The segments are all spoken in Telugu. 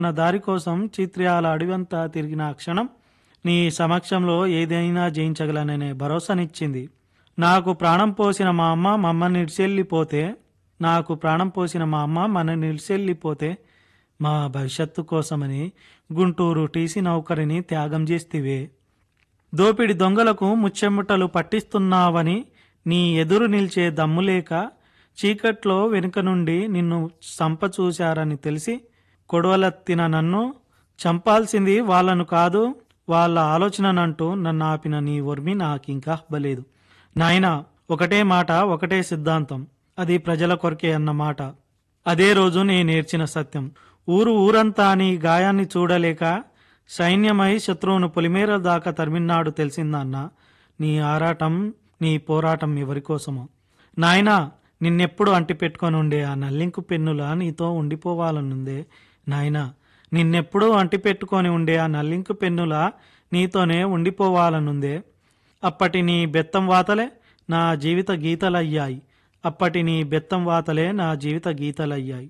నా దారి కోసం చిత్రయాల అడవంతా తిరిగిన ఆ క్షణం నీ సమక్షంలో ఏదైనా జయించగలననే భరోసానిచ్చింది నాకు ప్రాణం పోసిన మా అమ్మ మమ్మల్ని నిడిచెళ్ళిపోతే నాకు ప్రాణం పోసిన మా అమ్మ మన నిడిచెళ్ళిపోతే మా భవిష్యత్తు కోసమని గుంటూరు టీసీ నౌకరిని త్యాగం చేస్తివే దోపిడి దొంగలకు ముచ్చెముట్టలు పట్టిస్తున్నావని నీ ఎదురు నిల్చే దమ్ము లేక చీకట్లో వెనుక నుండి నిన్ను సంప చూశారని తెలిసి కొడవలెత్తిన నన్ను చంపాల్సింది వాళ్ళను కాదు వాళ్ళ ఆలోచననంటూ నన్ను ఆపిన నీ ఒర్మి నాకింకా హబ్బలేదు నాయనా ఒకటే మాట ఒకటే సిద్ధాంతం అది ప్రజల కొరకే అన్న మాట అదే రోజు నేను నేర్చిన సత్యం ఊరు ఊరంతా నీ గాయాన్ని చూడలేక సైన్యమై శత్రువును పొలిమేర దాకా తరిమినాడు తెలిసిందన్న నీ ఆరాటం నీ పోరాటం ఎవరి కోసమో నాయనా నిన్నెప్పుడు అంటిపెట్టుకొని ఉండే ఆ నల్లింకు పెన్నులా నీతో ఉండిపోవాలనుందే నాయనా నిన్నెప్పుడూ అంటిపెట్టుకొని ఉండే ఆ నల్లింకు పెన్నులా నీతోనే ఉండిపోవాలనుందే అప్పటి నీ బెత్తం వాతలే నా జీవిత గీతలయ్యాయి అప్పటి నీ బెత్తం వాతలే నా జీవిత గీతలయ్యాయి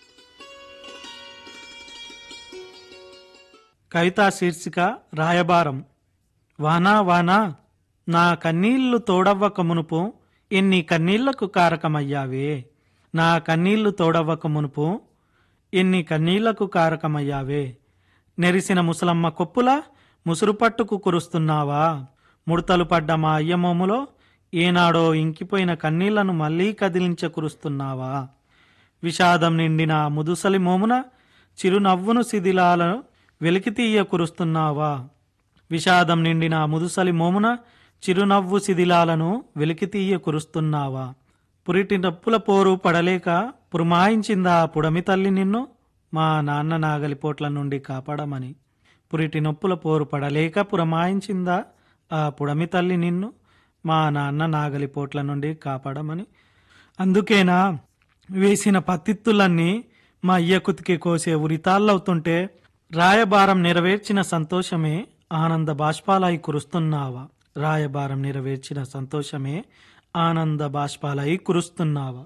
కవితా శీర్షిక రాయబారం వానా వానా నా కన్నీళ్లు తోడవ్వక మునుపు ఎన్ని కన్నీళ్లకు కారకమయ్యావే నా కన్నీళ్లు తోడవ్వక మునుపు ఎన్ని కన్నీళ్లకు కారకమయ్యావే నెరిసిన ముసలమ్మ కొప్పులా ముసురు పట్టుకు కురుస్తున్నావా ముడతలు పడ్డ మా అయ్యమోములో ఏనాడో ఇంకిపోయిన కన్నీళ్లను మళ్ళీ కదిలించ కురుస్తున్నావా విషాదం నిండిన ముదుసలి మోమున చిరునవ్వును శిథిలాలను వెలికితీయ కురుస్తున్నావా విషాదం నిండిన ముదుసలి మోమున చిరునవ్వు శిథిలాలను వెలికితీయ కురుస్తున్నావా పురిటి నప్పుల పోరు పడలేక పురమాయించిందా ఆ పుడమి తల్లి నిన్ను మా నాన్న నాగలిపోట్ల నుండి కాపాడమని పురిటి నొప్పుల పోరు పడలేక పురమాయించిందా ఆ పుడమి తల్లి నిన్ను మా నాన్న నాగలిపోట్ల నుండి కాపాడమని అందుకేనా వేసిన పత్తిత్తులన్నీ మా అయ్య కుతికి కోసే ఉరితాళ్ళవుతుంటే రాయబారం నెరవేర్చిన సంతోషమే ఆనంద బాష్పాలై కురుస్తున్నావా రాయబారం నెరవేర్చిన సంతోషమే ఆనంద బాష్పాలై కురుస్తున్నావా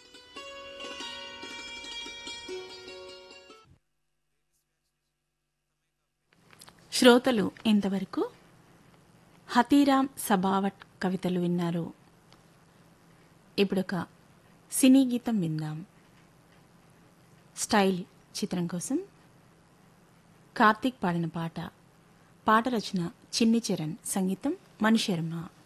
శ్రోతలు ఇంతవరకు హతీరామ్ సబావట్ కవితలు విన్నారు ఇప్పుడొక సినీ గీతం విందాం స్టైల్ చిత్రం కోసం కార్తీక్ పాడిన పాట పాట రచన చిన్ని చరణ్ సంగీతం మణిశర్మ